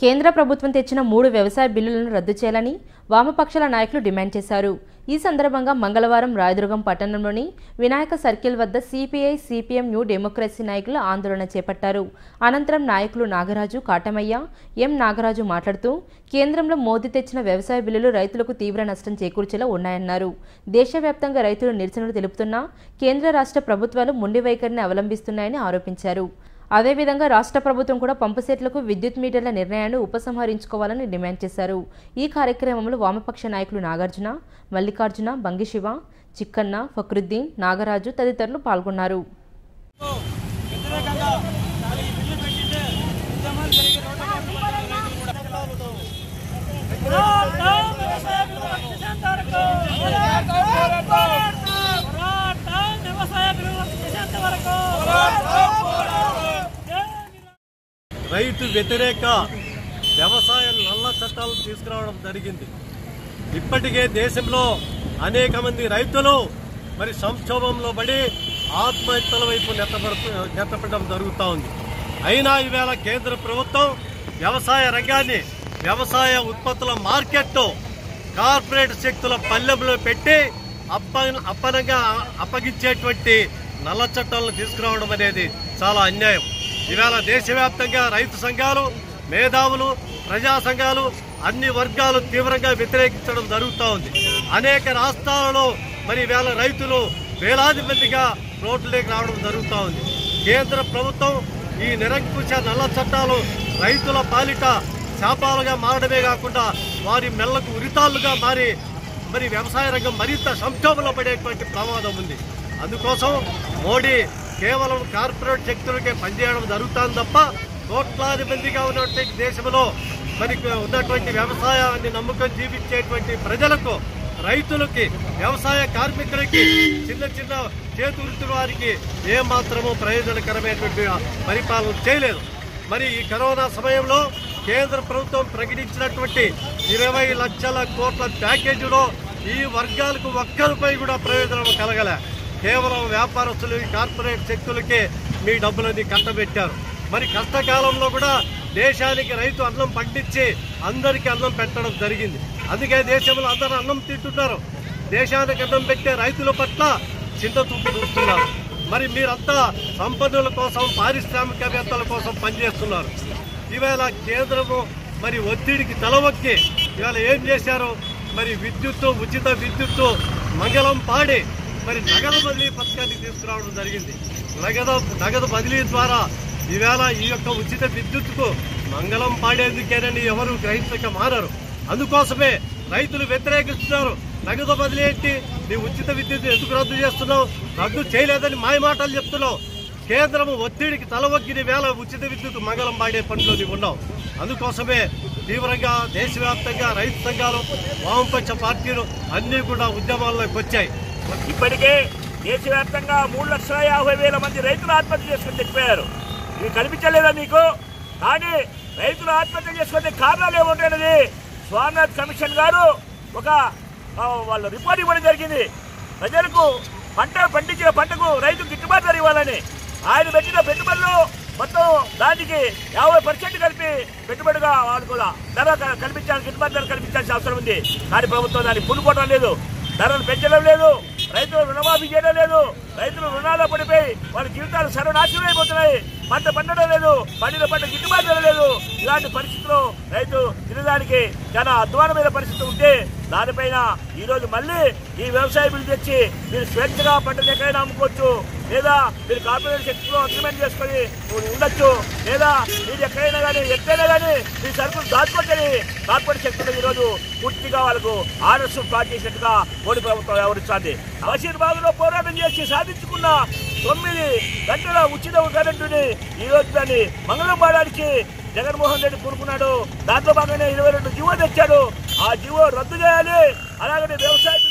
కేంద్ర ప్రభుత్వం తెచ్చిన మూడు వ్యవసాయ బిల్లులను రద్దు చేయాలని వామపక్షాల నాయకులు డిమాండ్ చేశారు ఈ సందర్భంగా మంగళవారం రాయదుర్గం పట్టణంలోని వినాయక సర్కిల్ వద్ద సిపిఐ సిపిఎం న్యూ డెమోక్రసీ నాయకులు ఆందోళన చేపట్టారు అనంతరం నాయకులు నాగరాజు కాటమయ్య ఎం నాగరాజు మాట్లాడుతూ కేంద్రంలో మోదీ తెచ్చిన వ్యవసాయ బిల్లులు రైతులకు తీవ్ర నష్టం చేకూర్చేలా ఉన్నాయన్నారు దేశవ్యాప్తంగా రైతులు నిరసనలు తెలుపుతున్నా కేంద్ర రాష్ట్ర ప్రభుత్వాలు మొండి వైఖరిని అవలంబిస్తున్నాయని ఆరోపించారు అదేవిధంగా రాష్ట్ర ప్రభుత్వం కూడా పంపు సెట్లకు విద్యుత్ మీటర్ల నిర్ణయాన్ని ఉపసంహరించుకోవాలని డిమాండ్ చేశారు ఈ కార్యక్రమంలో వామపక్ష నాయకులు నాగార్జున మల్లికార్జున బంగిశివ చిక్కన్న ఫక్రుద్దీన్ నాగరాజు తదితరులు పాల్గొన్నారు వ్యతిరేకంగా ఈ బిల్లు పెట్టింటే ఉద్యమాలు జరిగే రోడ్డు పోరాటం వ్యవసాయ బిల్లు రక్షించేంత వరకు పోరాటం వ్యవసాయ బిల్లు రక్షించేంత వరకు రైతు వ్యతిరేక వ్యవసాయ నల్ల చట్టాలు తీసుకురావడం జరిగింది ఇప్పటికే దేశంలో అనేక మంది రైతులు మరి సంక్షోభంలో పడి ఆత్మహత్యల వైపు నెత్తపడుతూ నెత్తపడడం జరుగుతూ ఉంది అయినా ఈవేళ కేంద్ర ప్రభుత్వం వ్యవసాయ రంగాన్ని వ్యవసాయ ఉత్పత్తుల మార్కెట్ కార్పొరేట్ శక్తుల పల్లెంలో పెట్టి అప్ప అప్పనంగా అప్పగించేటువంటి నల్ల చట్టాలను తీసుకురావడం అనేది చాలా అన్యాయం ఇవాళ దేశవ్యాప్తంగా రైతు సంఘాలు మేధావులు ప్రజా సంఘాలు అన్ని వర్గాలు తీవ్రంగా వ్యతిరేకించడం జరుగుతూ ఉంది అనేక రాష్ట్రాలలో మరి వేళ రైతులు వేలాది మందిగా రోడ్లలోకి రావడం జరుగుతూ ఉంది కేంద్ర ప్రభుత్వం ఈ నిరంకుశ నల్ల చట్టాలు రైతుల పాలిట శాపాలుగా మారడమే కాకుండా వారి మెల్లకు ఉరితాళ్లుగా మారి మరి వ్యవసాయ రంగం మరింత సంక్షోభంలో పడేటువంటి ప్రమాదం ఉంది అందుకోసం మోడీ కేవలం కార్పొరేట్ శక్తులకే పనిచేయడం జరుగుతుంది తప్ప కోట్లాది మందిగా ఉన్నటువంటి దేశంలో మరి ఉన్నటువంటి వ్యవసాయాన్ని నమ్ముకొని జీవించేటువంటి ప్రజలకు రైతులకి వ్యవసాయ కార్మికులకి చిన్న చిన్న చేతువృత్తుల వారికి ఏమాత్రము ప్రయోజనకరమైనటువంటి పరిపాలన చేయలేదు మరి ఈ కరోనా సమయంలో కేంద్ర ప్రభుత్వం ప్రకటించినటువంటి ఇరవై లక్షల కోట్ల ప్యాకేజీలో ఈ వర్గాలకు ఒక్క రూపాయి కూడా ప్రయోజనం కలగలే కేవలం వ్యాపారస్తులు ఈ కార్పొరేట్ శక్తులకే మీ డబ్బులన్నీ కట్టబెట్టారు మరి కష్టకాలంలో కూడా దేశానికి రైతు అన్నం పండించి అందరికీ అన్నం పెట్టడం జరిగింది అందుకే దేశంలో అందరూ అన్నం తింటున్నారు దేశానికి అన్నం పెట్టే రైతుల పట్ల చింత చూపు చూస్తున్నారు మరి మీరంతా సంపన్నుల కోసం పారిశ్రామికవేత్తల కోసం పనిచేస్తున్నారు ఇవాళ కేంద్రము మరి ఒత్తిడికి తలవొక్కి ఇవాళ ఏం చేశారు మరి విద్యుత్తు ఉచిత విద్యుత్తు మంగళం పాడి మరి నగదు బదిలీ పథకాన్ని తీసుకురావడం జరిగింది నగదు నగదు బదిలీ ద్వారా ఈవేళ ఈ యొక్క ఉచిత విద్యుత్తుకు మంగళం పాడేందుకేనని ఎవరు గ్రహించక మారరు అందుకోసమే రైతులు వ్యతిరేకిస్తున్నారు నగదు బదిలీ ఏంటి నీ ఉచిత విద్యుత్ ఎందుకు రద్దు చేస్తున్నావు రద్దు చేయలేదని మాయ మాటలు చెప్తున్నావు కేంద్రము ఒత్తిడికి తలవగ్గిన వేళ ఉచిత విద్యుత్ మంగళం పాడే పనిలో నీవు ఉన్నావు అందుకోసమే తీవ్రంగా దేశవ్యాప్తంగా రైతు సంఘాలు వామపక్ష పార్టీలు అన్నీ కూడా ఉద్యమాల్లోకి వచ్చాయి ఇప్పటికే దేశవ్యాప్తంగా మూడు లక్షల యాభై వేల మంది రైతులు ఆత్మహత్య చేసుకుని చనిపోయారు ఇది కనిపించలేదా నీకు కానీ రైతులు ఆత్మహత్య చేసుకునే కారణాలు ఏముంటాయన్నది స్వామినాథ్ కమిషన్ గారు ఒక ఆ, వాళ్ళ రిపోర్ట్ ఇవ్వడం జరిగింది ప్రజలకు పంట పండించిన పంటకు రైతు గిట్టుబాటు ధర ఇవ్వాలని ఆయన పెట్టిన పెట్టుబడులు మొత్తం దానికి యాభై పర్సెంట్ కలిపి పెట్టుబడిగా వాళ్ళు కూడా ధర క- కల్పించాలి గిట్టుబాటు ధర కల్పించాల్సిన అవసరం ఉంది కానీ ప్రభుత్వం దాన్ని పులుకోవడం లేదు ధరలు పెంచడం లేదు రైతులు రుణమాఫీ చేయడం లేదు రైతులు రుణాలు పడిపోయి వాళ్ళ జీవితాలు సర్వనాశనం అయిపోతున్నాయి పంట పండడం లేదు పండిన పంట గిట్టుబాటు ధర లేదు ఇలాంటి పరిస్థితుల్లో రైతు తినడానికి చాలా అధ్వానమైన పరిస్థితి ఉంటే దానిపైన ఈ రోజు మళ్ళీ ఈ వ్యవసాయ బిల్లు తెచ్చి మీరు స్వేచ్ఛగా పంటను ఎక్కడైనా అమ్ముకోవచ్చు లేదా మీరు కార్పొరేట్ శక్తిలో అగ్రిమెంట్ చేసుకొని ఉండొచ్చు లేదా మీరు ఎక్కడైనా కానీ ఎక్కడైనా కానీ మీ సరుకులు దాచుకోవచ్చని కార్పొరేట్ శక్తులు ఈ రోజు పూర్తిగా వాళ్ళకు ఆర్ఎస్ స్టార్ట్ చేసినట్టుగా మోడీ ప్రభుత్వం వ్యవహరిస్తుంది బషీర్బాద్ లో పోరాటం చేసి సాధించుకున్న తొమ్మిది గంటల ఉచిత కరెంటుని ఈ రోజు దాన్ని మంగళం పాడడానికి జగన్మోహన్ రెడ్డి కోరుకున్నాడు దాంట్లో భాగంగా ఇరవై రెండు జీవో తెచ్చాడు ఆ జీవో రద్దు చేయాలి అలాగనే వ్యవసాయ